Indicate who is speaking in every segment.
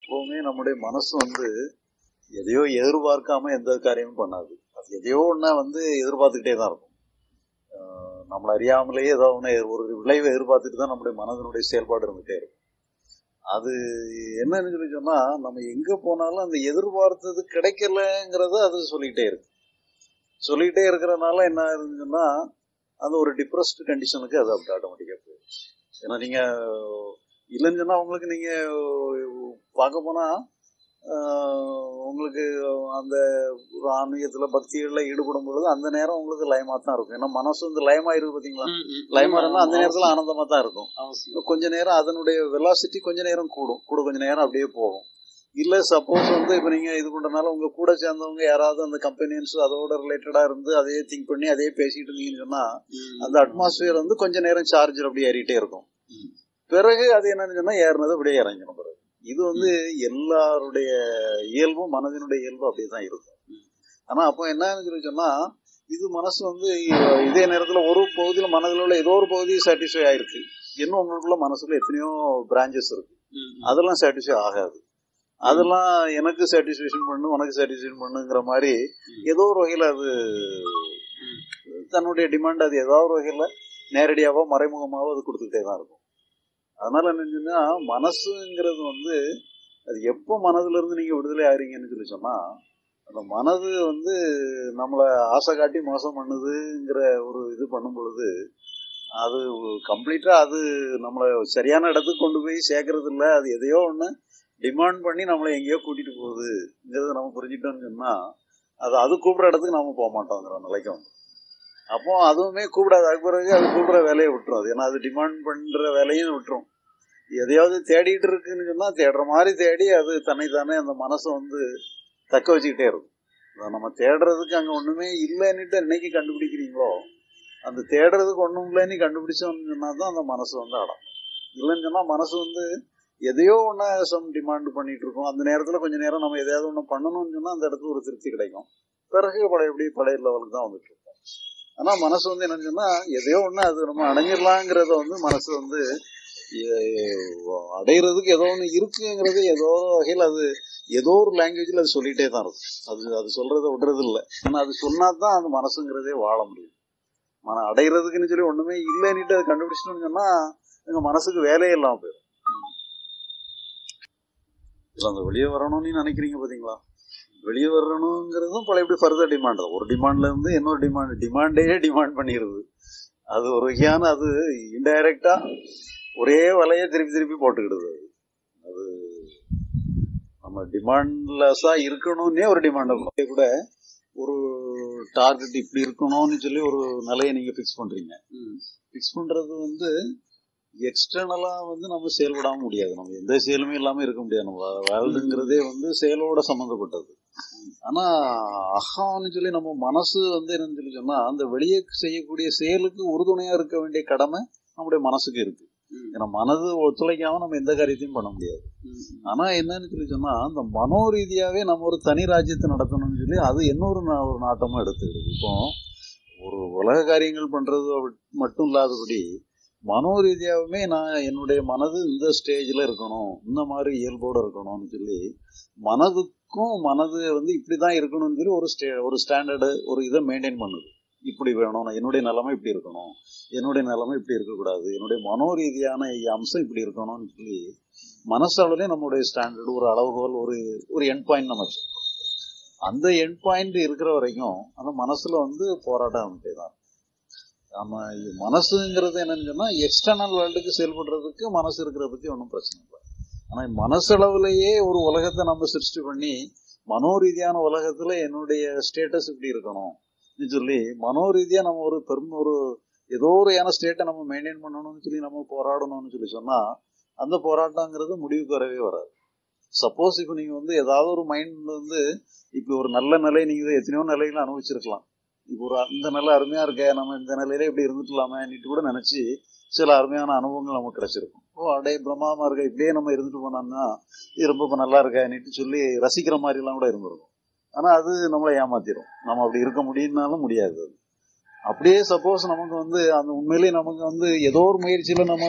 Speaker 1: எப்பவுமே நம்முடைய மனசு வந்து எதையோ எதிர்பார்க்காம எந்த காரியமும் பண்ணாது அது எதையோ ஒண்ணா வந்து எதிர்பார்த்துக்கிட்டே தான் இருக்கும் ஆஹ் நம்மள அறியாமலேயே ஏதோ ஒன்று ஒரு விளைவை எதிர்பார்த்துட்டு தான் நம்முடைய மனதினுடைய செயல்பாடு இருந்துகிட்டே இருக்கும் அது என்னன்னு சொல்லி சொன்னா நம்ம எங்க போனாலும் அந்த எதிர்பார்த்தது கிடைக்கலங்கிறத அது சொல்லிக்கிட்டே இருக்கு சொல்லிக்கிட்டே இருக்கிறதுனால என்ன ஆகுதுன்னா அது ஒரு டிப்ரெஸ்டு கண்டிஷனுக்கு அது அப்படி ஆட்டோமேட்டிக்காக போயிடும் ஏன்னா நீங்க இல்லைன்னு சொன்னா உங்களுக்கு நீங்க பார்க்க போனா ஆஹ், உங்களுக்கு அந்த ஒரு ஆன்மீகத்துல பக்திகள்ல ஈடுபடும் பொழுது அந்த நேரம் உங்களுக்கு லயமா தான் இருக்கும் ஏன்னா மனசு வந்து லயமா இருக்கு பாத்தீங்களா லயமா இருந்தா அந்த நேரத்துல ஆனந்தமா தான் இருக்கும்
Speaker 2: அவசியம்
Speaker 1: கொஞ்ச நேரம் அதனுடைய வெலாசிட்டி கொஞ்ச நேரம் கூடும் கூட கொஞ்ச நேரம் அப்படியே போகும் இல்ல சப்போஸ் வந்து இப்ப நீங்க இது பண்றதுனால உங்க கூட சேர்ந்தவங்க யாராவது அந்த கம்பெனியன்ஸ் அதோட ரிலேட்டடா இருந்து அதே திங்க் பண்ணி அதே பேசிட்டு இருந்தீங்கன்னு சொன்னா அந்த அட்மாஸ்பியர் வந்து கொஞ்ச நேரம் சார்ஜர் அப்படியே ஏறிட்டே இருக்கும்
Speaker 2: ம்.
Speaker 1: பிறகு அது என்னன்னு சொன்னா ஏறினது அப்படியே இறங்கிடும் பிறகு இது வந்து எல்லாருடைய இயல்பும் மனதினுடைய இயல்பும் அப்படியே தான் இருக்கும் ஆனா அப்போ என்னன்னு சொல்லி சொன்னா இது மனசு வந்து இ- இதே நேரத்துல ஒரு பகுதியில மனதில் உள்ள ஏதோ ஒரு பகுதி சாட்டிஸ்ஃபை ஆயிருக்கு இன்னும் உங்களுக்குள்ள மனசுல எத்தனையோ பிரான்ச்சஸ் இருக்கு அதெல்லாம் சாட்டிஸ்ஃபை ஆகாது அதெல்லாம் எனக்கு சாட்டிஸ்ஃபேக்ஷன் பண்ணு உனக்கு சாட்டிஸ்ஃபேக்ஷன் பண்ணுங்கிற மாதிரி ஏதோ ஒரு வகையில அது தன்னுடைய டிமாண்ட் அது ஏதோ ஒரு வகையில நேரடியாவோ மறைமுகமாவோ அது கொடுத்துக்கிட்டே தான் இருக்கும் அதனால என்னன்னா மனசுங்கிறது வந்து அது எப்போ மனதுல இருந்து நீங்க விடுதலை ஆகிறீங்கன்னு சொல்லி சொன்னா அந்த மனது வந்து நம்மளை ஆசை காட்டி மோசம் பண்ணுதுங்கிற ஒரு இது பண்ணும் பொழுது அது கம்ப்ளீட்டா அது நம்மளை சரியான இடத்துக்கு கொண்டு போய் சேர்க்கறது இல்ல அது எதையோ ஒண்ணு டிமாண்ட் பண்ணி நம்மளை எங்கேயோ கூட்டிட்டு போகுதுங்கிறத நம்ம புரிஞ்சுட்டோம்னு சொன்னா அது அது கூப்பிடுற இடத்துக்கு நாம போக மாட்டோங்கிற நிலைக்கு வந்து அப்போ அதுவுமே கூப்பிடாது அதுக்கு பிறகு அது கூப்பிடுற வேலையை விட்டுரும் அது ஏன்னா அது டிமாண்ட் பண்ற வேலையும் விட்டுரும் எதையாவது தேடிட்டு இருக்குன்னு சொன்னா தேடுற மாதிரி தேடி அது தன்னைத்தானே அந்த மனசை வந்து தக்க வச்சுக்கிட்டே இருக்கும் அதை நம்ம தேடுறதுக்கு அங்க ஒண்ணுமே இல்லைன்னுட்டு என்னைக்கு கண்டுபிடிக்கிறீங்களோ அந்த தேடுறதுக்கு ஒண்ணும் இல்லைன்னு கண்டுபிடிச்சோம்னு சொன்னா தான் அந்த மனசு வந்து அடங்கும் இல்லைன்னு சொன்னா மனசு வந்து எதையோ ஒண்ணு சம் டிமாண்ட் பண்ணிட்டு இருக்கோம் அந்த நேரத்துல கொஞ்ச நேரம் நம்ம எதையாவது ஒண்ணு பண்ணணும்னு சொன்னா அந்த இடத்துல ஒரு திருப்தி கிடைக்கும் பிறகு பழையபடி பழைய லெவலுக்கு தான் வந்துட்டு இருக்கோம் ஆனா மனசு வந்து என்னன்னு சொன்னா எதையோ ஒண்ணு அது நம்ம அடைஞ்சிடலாங்கிறத வந்து மனசு வந்து எ- அடையிறதுக்கு ஏதோ ஒண்ணு இருக்குங்கிறது ஏதோ ஒரு வகையில் அது ஏதோ ஒரு லாங்குவேஜ்ல அது சொல்லிட்டே தான் இருக்கும் அது அது சொல்றத விடுறது இல்லை ஏன்னா அது சொன்னா தான் அந்த மனசுங்கிறதே வாழ முடியும் மன அடையிறதுக்குன்னு சொல்லி ஒண்ணுமே இல்லைன்னுட்டு அதை கண்டுபிடிச்சிட்டோம்னு சொன்னா எங்க மனசுக்கு வேலையே இல்லாம போயிடும் இதுல அந்த வெளியே வரணும்னு நினைக்கிறீங்க பாத்தீங்களா வெளியே வரணுங்கிறதும் பல எப்படி ஃபர்தர் டிமாண்ட் தான் ஒரு டிமாண்ட்ல இருந்து இன்னொரு டிமாண்ட் டிமாண்டே டிமாண்ட் பண்ணிடுது அது ஒரு வகையான அது இன்டைரக்டா ஒரே வலையை திருப்பி திருப்பி போட்டுக்கிடுது அது அது நம்ம டிமாண்ட்லெஸ்ஸா இருக்கணும்னே ஒரு டிமாண்ட் கூட ஒரு டார்கெட் இப்படி இருக்கணும்னு சொல்லி ஒரு நிலையை நீங்க ஃபிக்ஸ் பண்றீங்க ஃபிக்ஸ் பண்றது வந்து எக்ஸ்டர்னலா வந்து நம்ம செயல்படாம முடியாது நம்ம எந்த செயலுமே இல்லாம இருக்க முடியாது நம்ம வேர்ல்டுங்கிறதே வந்து செயலோட சம்மந்தப்பட்டது ஆனா அகம்னு சொல்லி நம்ம மனசு வந்து என்னன்னு சொல்லி சொன்னா அந்த வெளியே செய்யக்கூடிய செயலுக்கு உறுதுணையா இருக்க வேண்டிய கடமை நம்முடைய மனசுக்கு இருக்கு ஏன்னா மனது ஒத்துழைக்காம நம்ம எந்த காரியத்தையும் பண்ண முடியாது ஆனா என்னன்னு சொல்லி சொன்னா அந்த மனோ ரீதியாவே நம்ம ஒரு தனி ராஜ்யத்தை நடத்தணும்னு சொல்லி அது இன்னொரு நா- ஒரு நாட்டமா எடுத்துக்கிடுது இப்போ ஒரு உலக காரியங்கள் பண்றது மட்டும் இல்லாதபடி மனோ ரீதியாகவுமே நான் என்னுடைய மனது இந்த ஸ்டேஜ்ல இருக்கணும் இந்த மாதிரி இயல்போட இருக்கணும்னு சொல்லி மனதுக்கும் மனது வந்து இப்படிதான் இருக்கணும்னு சொல்லி ஒரு ஸ்டே ஒரு ஸ்டாண்டர்டு ஒரு இதை மெயின்டைன் பண்ணுது இப்படி வேணும் நான் என்னுடைய நிலைமை இப்படி இருக்கணும் என்னுடைய நிலைமை இப்படி இருக்கக்கூடாது என்னுடைய மனோ ரீதியான அம்சம் இப்படி இருக்கணும்னு சொல்லி மனசளவுலே நம்மளுடைய ஸ்டாண்டர்டு ஒரு அளவுகோல் ஒரு ஒரு எண்ட் பாயிண்ட் நம்ம வச்சிருக்கோம் அந்த எண்ட் பாயிண்ட் இருக்கிற வரைக்கும் அந்த மனசுல வந்து போராட்டம் வந்துட்டே தான் நம்ம இது மனசுங்கிறது என்னன்னு சொன்னா எக்ஸ்டர்னல் வேர்ல்டுக்கு செயல்படுறதுக்கு மனசு இருக்கிறத பத்தி ஒன்றும் பிரச்சனை இல்லை ஆனா மனசளவுலயே ஒரு உலகத்தை நம்ம சிருஷ்டி பண்ணி மனோ ரீதியான உலகத்துல என்னுடைய ஸ்டேட்டஸ் இப்படி இருக்கணும் சொல்லி மனோ ரீதியா நம்ம ஒரு பெரும் ஒரு ஏதோ ஒரு ஏன ஸ்டேட்டை நம்ம மெயின்டைன் பண்ணணும்னு சொல்லி நம்ம போராடணும்னு சொல்லி சொன்னா அந்த போராட்டங்கிறது முடிவுக்கு வரவே வராது சப்போஸ் இப்போ நீங்க வந்து ஏதாவது ஒரு மைண்ட் வந்து இப்போ ஒரு நல்ல நிலை நீங்க எத்தனையோ நிலைகளை அனுபவிச்சிருக்கலாம் இப்போ ஒரு இந்த நிலை அருமையா இருக்கே நம்ம இந்த நிலையில இப்படி இருந்துக்கலாமே கூட நினைச்சு சில அருமையான அனுபவங்கள் நமக்கு கிடைச்சிருக்கும் ஓ அடே பிரம்மாமா இருக்க இப்படியே நம்ம இருந்துட்டு போனோம்னா இது ரொம்ப இப்ப நல்லா இருக்கேன்னுட்டு சொல்லி ரசிக்கிற மாதிரி எல்லாம் கூட இருந்திருக்கும் ஆனா அது நம்மளை ஏமாத்திரும் நம்ம அப்படி இருக்க முடியும்னாலும் முடியாது அது அப்படியே சப்போஸ் நமக்கு வந்து அந்த உண்மையிலேயே நமக்கு வந்து ஏதோ ஒரு முயற்சியில நம்ம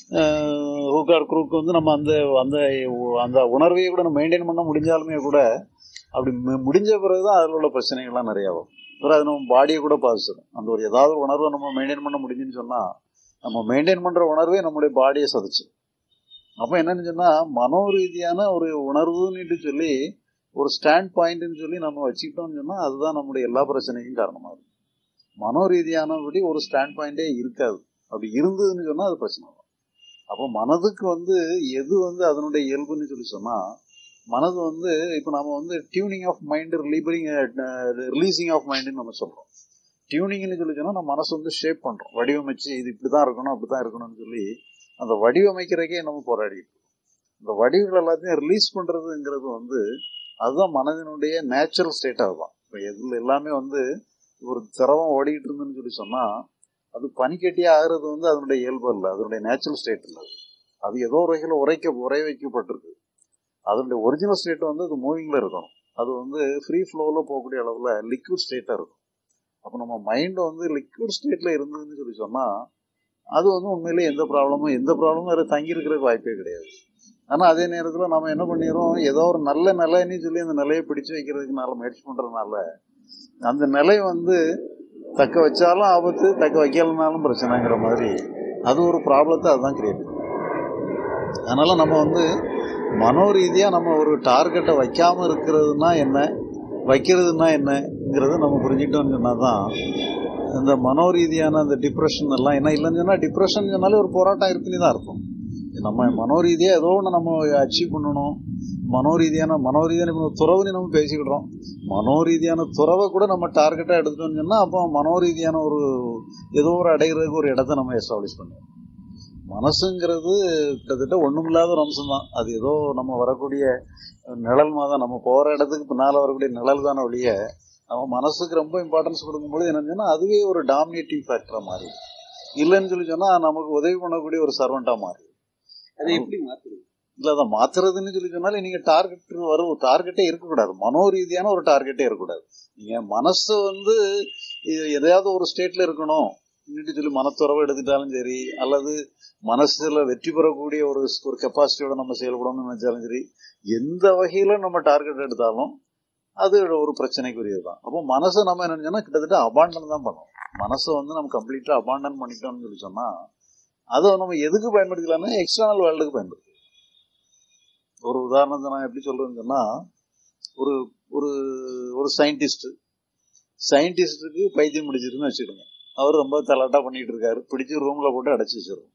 Speaker 1: ஹூக்கார் குரூக்கு வந்து நம்ம அந்த அந்த அந்த உணர்வையை கூட நம்ம மெயின்டைன் பண்ண முடிஞ்சாலுமே கூட அப்படி மு- முடிஞ்ச பிறகுதான் அதில் உள்ள பிரச்சனைகள்லாம் நிறையா வரும் அப்புறம் அது நம்ம பாடியை கூட பாதிச்சிடும் அந்த ஒரு ஏதாவது ஒரு உணர்வை நம்ம மெயின்டைன் பண்ண முடிஞ்சுன்னு சொன்னா நம்ம மெயின்டைன் பண்ற உணர்வே நம்முடைய பாடியை சதிச்சிடும் அப்போ என்னன்னு சொன்னா மனோ ரீதியான ஒரு உணர்வுன்னு சொல்லி ஒரு ஸ்டாண்ட் பாயிண்ட்னு சொல்லி நம்ம வச்சுக்கிட்டோம்னு சொன்னா அதுதான் நம்முடைய எல்லா பிரச்சனைக்கும் காரணமா இருக்கும் மனோ ரீதியானபடி ஒரு ஸ்டாண்ட் பாயிண்டே இருக்காது அப்படி இருந்ததுன்னு சொன்னா அது பிரச்சனை வரும் அப்போ மனதுக்கு வந்து எது வந்து அதனுடைய இயல்புன்னு சொல்லி சொன்னா மனது வந்து இப்போ நம்ம வந்து டியூனிங் ஆஃப் மைண்ட் ரிலீபரிங் ரிலீசிங் ஆஃப் மைண்டுன்னு நம்ம சொல்றோம் டியூனிங்னு சொல்லி சொன்னா நம்ம மனசு வந்து ஷேப் பண்றோம் வடிவமைச்சு இது இப்படிதான் இருக்கணும் அப்படிதான் இருக்கணும்னு சொல்லி அந்த வடிவமைக்கிறக்கே நம்ம போராடிட்டு இருக்கோம் இந்த வடிவுகள் எல்லாத்தையும் ரிலீஸ் பண்றதுங்கிறது வந்து அதுதான் மனதினுடைய நேச்சுரல் ஸ்டேட் அதுதான் இப்போ எதுல எல்லாமே வந்து ஒரு திரவம் ஓடிக்கிட்டு இருந்துன்னு சொல்லி சொன்னா அது பனிக்கட்டியா ஆகுறது வந்து அதனுடைய இயல்பு இல்லை அதனுடைய நேச்சுரல் ஸ்டேட் இல்லை அது. அது ஏதோ ஒரு வகையில் உரைக்க உரை வைக்கப்பட்டிருக்கு அதனுடைய ஒரிஜினல் ஸ்டேட் வந்து அது மூவிங்ல இருக்கணும் அது வந்து ஃப்ரீ ஃப்ளோவில் போகக்கூடிய அளவில் லிக்விட் ஸ்டேட்டாக இருக்கும் அப்போ நம்ம மைண்ட் வந்து லிக்விட் ஸ்டேட்ல இருந்ததுன்னு சொல்லி சொன்னா அது வந்து உண்மையிலேயே எந்த ப்ராப்ளமும் எந்த ப்ராப்ளமும் அதில் தங்கி இருக்கிறதுக்கு வாய்ப்பே கிடையாது ஆனால் அதே நேரத்தில் நம்ம என்ன பண்ணிடுறோம் ஏதோ ஒரு நல்ல நிலைன்னு சொல்லி அந்த நிலையை பிடிச்சு வைக்கிறதுக்கு நல்ல முயற்சி பண்ணுறதுனால அந்த நிலை வந்து தக்க வச்சாலும் ஆபத்து தக்க வைக்கலனாலும் பிரச்சனைங்கிற மாதிரி அது ஒரு ப்ராப்ளத்தை அதுதான் கிரியேட் பண்ணும் அதனால நம்ம வந்து மனோ ரீதியாக நம்ம ஒரு டார்கெட்டை வைக்காம இருக்கிறதுனா என்ன வைக்கிறதுனா என்னங்கிறத நம்ம புரிஞ்சுக்கிட்டோம்னு சொன்னால் தான் இந்த மனோ ரீதியான அந்த டிப்ரெஷன் எல்லாம் என்ன இல்லைன்னு சொன்னால் டிப்ரெஷன் சொன்னாலே ஒரு போராட்டம் இருக்குன்னு தான் இருக்கும் நம்ம மனோ ரீதியாக ஏதோ ஒன்று நம்ம அச்சீவ் பண்ணணும் மனோ ரீதியான மனோ ரீதியான இப்போ துறவுன்னு நம்ம பேசிக்கிடுறோம் மனோ ரீதியான துறவை கூட நம்ம டார்கெட்டாக எடுத்துட்டோம்னு சொன்னால் அப்போ மனோ ரீதியான ஒரு ஏதோ ஒரு அடைகிறதுக்கு ஒரு இடத்த நம்ம எஸ்டாப்ளிஷ் பண்ணுவோம் மனசுங்கிறது கிட்டத்தட்ட ஒண்ணுமில்லாத ஒரு அம்சம் தான் அது ஏதோ நம்ம வரக்கூடிய நிழல் தான் நம்ம போற இடத்துக்கு பின்னால வரக்கூடிய நிழல் தானே ஒழிய நம்ம மனசுக்கு ரொம்ப இம்பார்ட்டன்ஸ் கொடுக்கும்போது என்னன்னு சொன்னா அதுவே ஒரு டாமினேட்டிங் ஃபேக்டரா மாறி இல்லைன்னு சொல்லி சொன்னா நமக்கு உதவி பண்ணக்கூடிய ஒரு சர்வெண்டா மாறி
Speaker 2: அதை எப்படி மாத்துறது
Speaker 1: இல்ல அதை மாத்துறதுன்னு சொல்லி சொன்னாலே நீங்க டார்கெட் வரும் டார்கெட்டே இருக்கக்கூடாது மனோ ரீதியான ஒரு டார்கெட்டே இருக்கக்கூடாது நீங்க மனசு வந்து இது எதையாவது ஒரு ஸ்டேட்ல இருக்கணும் இன்னிட்டு சொல்லி மனத்துறவை எடுத்துட்டாலும் சரி அல்லது மனசுல வெற்றி பெறக்கூடிய ஒரு ஒரு கெப்பாசிட்டியோட நம்ம செயல்படணும்னு நினைச்சாலும் சரி எந்த வகையில நம்ம டார்கெட் எடுத்தாலும் அது ஒரு பிரச்சனைக்குரியது தான் அப்போ மனசை நம்ம என்ன செஞ்சோம்னா கிட்டத்தட்ட அபாண்டன் தான் பண்ணணும் மனசை வந்து நம்ம கம்ப்ளீட்டா அபாண்டன் பண்ணிட்டோம்னு சொல்லி சொன்னா அதை நம்ம எதுக்கு பயன்படுத்தலாம்னா எக்ஸ்டர்னல் வேர்ல்டுக்கு பயன்படுத்தலாம் ஒரு உதாரணத்தை நான் எப்படி சொல்றேன்னு சொன்னா ஒரு ஒரு ஒரு சயின்டிஸ்ட் சயின்டிஸ்டுக்கு பைத்தியம் பிடிச்சிருக்குன்னு வச்சுக்கோங்க அவர் ரொம்ப தலாட்டா பண்ணிட்டு இருக்காரு பிடிச்சி ரூம்ல போட்டு அடைச்சி வச்சிருக்கோம்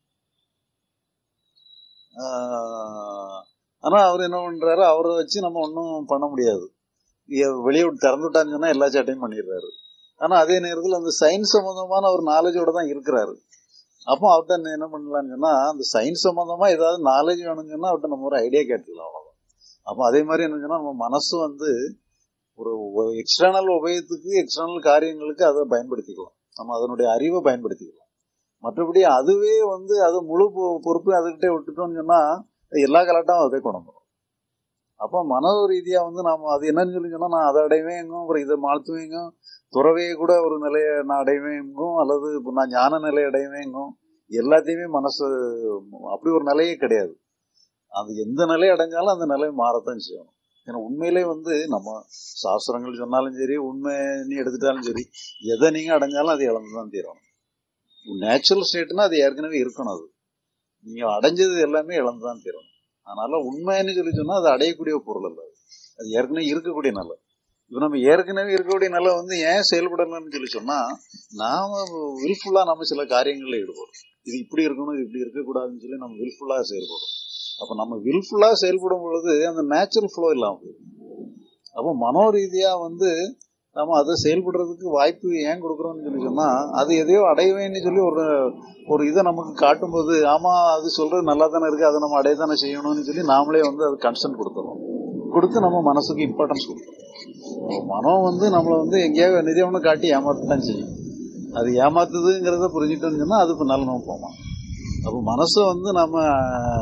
Speaker 1: ஆனா அவர் என்ன பண்றாரு அவரை வச்சு நம்ம ஒன்றும் பண்ண முடியாது எ- வெளியே விட்டு திறந்து விட்டான்னு சொன்னா எல்லா சேட்டையும் பண்ணிடுறாரு ஆனா அதே நேரத்தில் அந்த சயின்ஸ் சம்பந்தமான ஒரு நாலேஜோட தான் இருக்கிறாரு அப்போ அவர்கிட்ட என்ன பண்ணலாம்னு சொன்னா அந்த சயின்ஸ் சம்பந்தமா ஏதாவது நாலேஜ் வேணும்னு சொன்னா அவர்கிட்ட நம்ம ஒரு ஐடியா கேட்டுக்கலாம் அவ்வளவுதான் அப்போ அதே மாதிரி என்ன சொன்னா நம்ம மனசு வந்து ஒரு எக்ஸ்டர்னல் உபயோகத்துக்கு எக்ஸ்டர்னல் காரியங்களுக்கு அதை பயன்படுத்திக்கலாம் நம்ம அதனுடைய அறிவை பயன்படுத்திக்கலாம் மற்றபடி அதுவே வந்து அது முழு பொ- பொறுப்பு அதுகிட்டே விட்டுட்டோம்னு சொன்னா எல்லா கலாட்டாவும் அதே கொண்டு வந்துடும் அப்போ மன ரீதியா வந்து நாம அது என்னன்னு சொல்லி சொன்னா நான் அதை அடைவேங்கும் அப்புறம் இதை மாழ்த்துவேங்கும் துறவையை கூட ஒரு நிலையை நான் அடைவேங்கும் அல்லது இப்போ நான் ஞான நிலை அடைவேங்கும் எல்லாத்தையுமே மனசு அப்படி ஒரு நிலையே கிடையாது அது எந்த நிலை அடைஞ்சாலும் அந்த நிலை மாறத்தான் செய்யணும் ஏன்னா உண்மையிலே வந்து நம்ம சாஸ்திரங்கள் சொன்னாலும் சரி உண்மை நீ எடுத்துட்டாலும் சரி எதை நீங்க அடைஞ்சாலும் அது இழந்து தான் தீரணும் நேச்சுரல் ஸ்டேட்னா அது ஏற்கனவே இருக்கணும் அது நீங்க அடைஞ்சது எல்லாமே இழந்து தான் தீரணும் அதனால உண்மைன்னு சொல்லி சொன்னா அது அடையக்கூடிய பொருள் அல்ல அது. அது ஏற்கனவே இருக்கக்கூடிய நிலை இப்போ நம்ம ஏற்கனவே இருக்கக்கூடிய நிலை வந்து ஏன் செயல்படலன்னு சொல்லி சொன்னா நாம வில்ஃபுல்லா நம்ம சில காரியங்களில் ஈடுபடும் இது இப்படி இருக்கணும் இது இப்படி இருக்கக்கூடாதுன்னு சொல்லி நம்ம வில்ஃபுல்லா செயல்படும் அப்போ நம்ம வில்ஃபுல்லா செயல்படும் பொழுது அந்த நேச்சுரல் ஃப்ளோ இல்லாம போயிடும் அப்போ மனோ ரீதியா வந்து நம்ம அதை செயல்படுறதுக்கு வாய்ப்பு ஏன் கொடுக்குறோம்னு சொல்லி சொன்னா அது எதையோ அடைவேன்னு சொல்லி ஒரு ஒரு இதை நமக்கு காட்டும்போது ஆமா அது சொல்றது நல்லா தானே இருக்கு அதை நம்ம அடைய தானே செய்யணும்னு சொல்லி நாமளே வந்து அது கன்சென்ட் கொடுத்துறோம் கொடுத்து நம்ம மனசுக்கு இம்பார்ட்டன்ஸ் கொடுக்குறோம் அப்போ மனம் வந்து நம்மளை வந்து எங்கேயாவது நிதியவனை காட்டி ஏமாத்தத்தான் செய்யும் அது ஏமாத்துதுங்கிறத புரிஞ்சுட்டோம்னு சொன்னா அது பின்னால நம்ம போகலாம் அப்போ மனசை வந்து நம்ம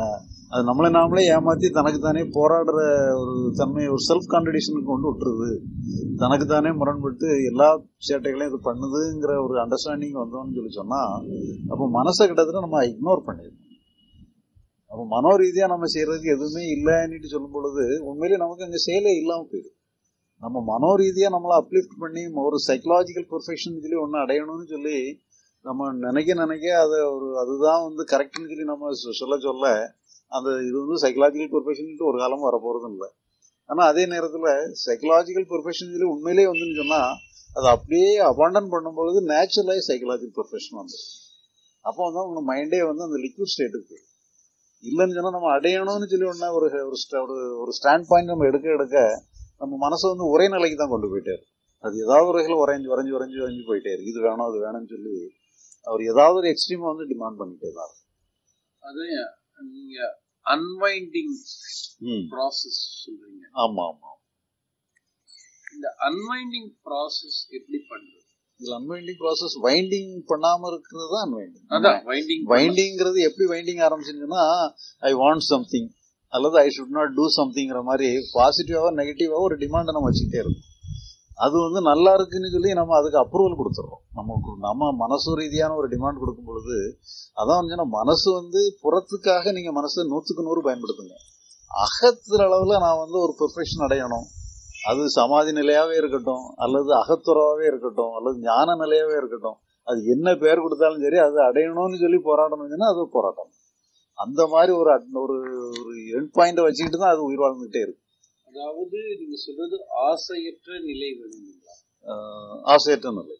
Speaker 1: அது நம்மளை நாமளே ஏமாத்தி தனக்கு தானே போராடுற ஒரு தன்மை ஒரு செல்ஃப் கான்ட்ரடிஷனுக்கு கொண்டு விட்டுருது தனக்கு தானே முரண்பட்டு எல்லா சேட்டைகளையும் இது பண்ணுதுங்கிற ஒரு அண்டர்ஸ்டாண்டிங் வந்தோம்னு சொல்லி சொன்னா அப்போ மனசை கிட்டத்தட்ட நம்ம இக்னோர் பண்ணிடுறோம் அப்போ மனோ ரீதியா நம்ம செய்யறதுக்கு எதுவுமே இல்லைன்னு சொல்லும் பொழுது உண்மையிலேயே நமக்கு அங்க செயலே இல்லாம போயிடும் நம்ம மனோ ரீதியா நம்மளை அப்லிஃப்ட் பண்ணி ஒரு சைக்கலாஜிக்கல் ப்ரொஃபஷன் சொல்லி ஒன்று அடையணும்னு சொல்லி நம்ம நினைக்க நினைக்க அதை ஒரு அதுதான் வந்து கரெக்ட்னு சொல்லி நம்ம சொ- சொல்ல சொல்ல அந்த இது வந்து சைக்கலாஜிக்கல் ப்ரொஃபஷன் ஒரு காலம் வரப்போறதும் இல்லை ஆனா அதே நேரத்துல சைக்கலாஜிக்கல் ப்ரொஃபஷன் சொல்லி உண்மையிலேயே வந்துன்னு சொன்னா அதை அப்படியே அபாண்டன் பண்ணும்பொழுது நேச்சுரலாக சைக்கலாஜிக்கல் ப்ரொஃபஷன் வந்துடும் அப்போ வந்து உங்க மைண்டே வந்து அந்த லிக்விட் ஸ்டேட்டுக்கு போயிடும் இல்லைன்னு சொன்னா நம்ம அடையணும்னு சொல்லி ஒண்ணா ஒரு ஒரு sta- ஒரு- ஒரு ஸ்டாண்ட் பாயிண்ட் நம்ம எடுக்க எடுக்க நம்ம மனசை வந்து ஒரே நிலைக்கு தான் கொண்டு போயிட்டே இருக்கும் அது ஏதாவது ஒரு வகையில் உறைஞ்சு உறைஞ்சு உறைஞ்சு உறைஞ்சு போயிட்டே இருக்கு இது வேணும் அது வேணும்னு சொல்லி அவர் ஏதாவது ஒரு எக்ஸ்ட்ரீமா வந்து டிமாண்ட் பண்ணிட்டே தான் இருக்கும்.
Speaker 2: அது நீங்க அன்வைண்டிங்
Speaker 1: ம்
Speaker 2: ப்ராசஸ் சொல்றீங்க
Speaker 1: ஆமா ஆமா
Speaker 2: இந்த அன்வைண்டிங் ப்ராசஸ் எப்படி பண்றது
Speaker 1: இதுல அன்வைண்டிங் ப்ராசஸ் வைண்டிங் பண்ணாம இருக்கிறது தான் அன்வைண்டிங்
Speaker 2: அதான் வைண்டிங்
Speaker 1: வைண்டிங்கிறது எப்படி வைண்டிங் ஆரம்பிச்சுன்னா ஐ வாண்ட் சம்திங் அல்லது ஐ ஷுட் நாட் டூ சம்திங்கிற மாதிரி பாசிட்டிவாவோ நெகட்டிவாவோ ஒரு டிமாண்டை நம்ம வச்சுக்கிட்டே இருக்கோம் அது வந்து நல்லா இருக்குன்னு சொல்லி நம்ம அதுக்கு அப்ரூவல் கொடுத்துட்றோம் நமக்கு நம்ம மனசு ரீதியான ஒரு டிமாண்ட் கொடுக்கும் பொழுது அதான் வந்து சொன்னா, மனசு வந்து புறத்துக்காக நீங்க மனசை நூற்றுக்கு நூறு பயன்படுத்துங்க அகத்துல அளவுல நான் வந்து ஒரு ப்ரொஃபஷன் அடையணும் அது சமாதி நிலையாவே இருக்கட்டும் அல்லது அகத்துறவாவே இருக்கட்டும் அல்லது ஞான நிலையாவே இருக்கட்டும் அது என்ன பேர் கொடுத்தாலும் சரி அது அடையணும்னு சொல்லி போராடணும்னா அது போராட்டம் அந்த மாதிரி ஒரு அட்- ஒரு ஒரு எண்ட் பாயிண்ட வச்சுக்கிட்டு தான் அது உயிர் வாழ்ந்துகிட்டே இருக்கு
Speaker 2: அதாவது நீங்க சொல்றது ஆசையற்ற நிலை வேணுங்களா
Speaker 1: ஆஹ் ஆசையற்ற நிலை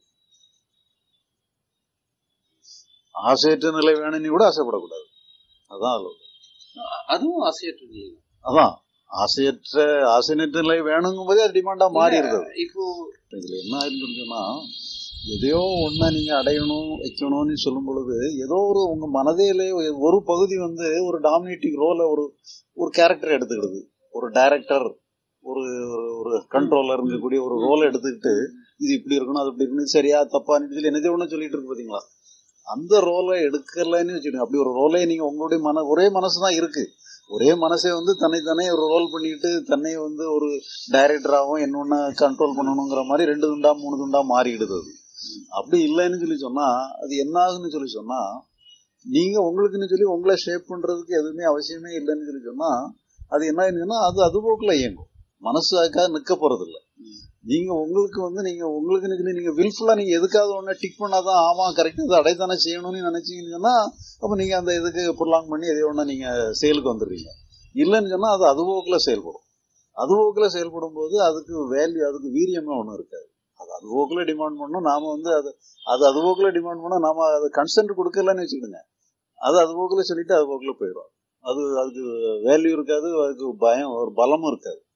Speaker 1: ஆசையற்ற நிலை வேணும்னு கூட ஆசைப்படக்கூடாது அதான் அதுல உள்ளது.
Speaker 2: அ- அதுவும் ஆசையற்ற நிலை தான்.
Speaker 1: அதான் ஆசையற்ற ஆசையற்ற நிலை வேணுங்கும் போதே அது டிமாண்டா மாறி இருக்குது
Speaker 2: இப்போ
Speaker 1: இதுல என்ன ஆயிருந்துச்சுன்னா எதையோ ஒண்ண நீங்க அடையணும் வைக்கணும்னு சொல்லும் பொழுது ஏதோ ஒரு உங்க மனதிலே ஒரு பகுதி வந்து ஒரு டாமினேட்டிங் ரோல ஒரு ஒரு கேரக்டர் எடுத்துக்கிடுது ஒரு டைரக்டர் ஒரு ஒரு- ஒரு கண்ட்ரோலர் இருக்கக்கூடிய ஒரு ரோலை எடுத்துக்கிட்டு இது இப்படி இருக்கணும் அது இப்படி இருக்கணும் இது சரியா தப்பான்னு சொல்லி என்னதே ஒண்ணு சொல்லிட்டு இருக்கு பாத்தீங்களா அந்த ரோலை எடுக்கலன்னு வச்சுக்கோங்க அப்படி ஒரு ரோலே நீங்க உங்களுடைய மன ஒரே மனசு தான் இருக்கு ஒரே மனசே வந்து தன்னைத்தானே ஒரு ரோல் பண்ணிட்டு தன்னை வந்து ஒரு டைரக்டராகவும் என்னொன்னு கண்ட்ரோல் பண்ணணுங்கிற மாதிரி ரெண்டு துண்டா மூணு துண்டா மாறிடுது அது அப்படி இல்லைன்னு சொல்லி சொன்னா அது என்ன ஆகுன்னு சொல்லி சொன்னா நீங்க உங்களுக்குன்னு சொல்லி உங்களை ஷேப் பண்றதுக்கு எதுவுமே அவசியமே இல்லைன்னு சொல்லி சொன்னா அது என்ன ஆயிருச்சுன்னா அது அது போக்குல இயங்கும் மனசு அதுக்காக நிக்க போறது இல்ல நீங்க உங்களுக்கு வந்து நீங்க உங்களுக்குன்னு சொல்லி நீங்க வில்ஃபுல்லா நீங்க எதுக்காவது ஒண்ணு டிக் பண்ணாதான் ஆமா கரெக்ட் இது அடைத்தானே செய்யணும்னு நினைச்சீங்கன்னு சொன்னா அப்ப நீங்க அந்த இதுக்கு புர்லாங் பண்ணி எதையோ ஒண்ணு நீங்க செயலுக்கு வந்துடுறீங்க இல்லைன்னு சொன்னா அது அதுபோக்குல செயல்படும் அதுபோக்குல செயல்படும் போது அதுக்கு வேல்யூ அதுக்கு வீரியமே ஒண்ணும் இருக்காது அது அதுபோக்குல டிமாண்ட் பண்ணணும் நாம வந்து அது அது அதுபோக்குல டிமாண்ட் பண்ணா நாம அது கன்சென்ட் கொடுக்கலன்னு வச்சுக்கிடுங்க அது அதுபோக்குல சொல்லிட்டு அதுபோக்குல போயிடும் அது அதுக்கு வேல்யூ இருக்காது அதுக்கு பயம் ஒரு பலமும் இருக்காது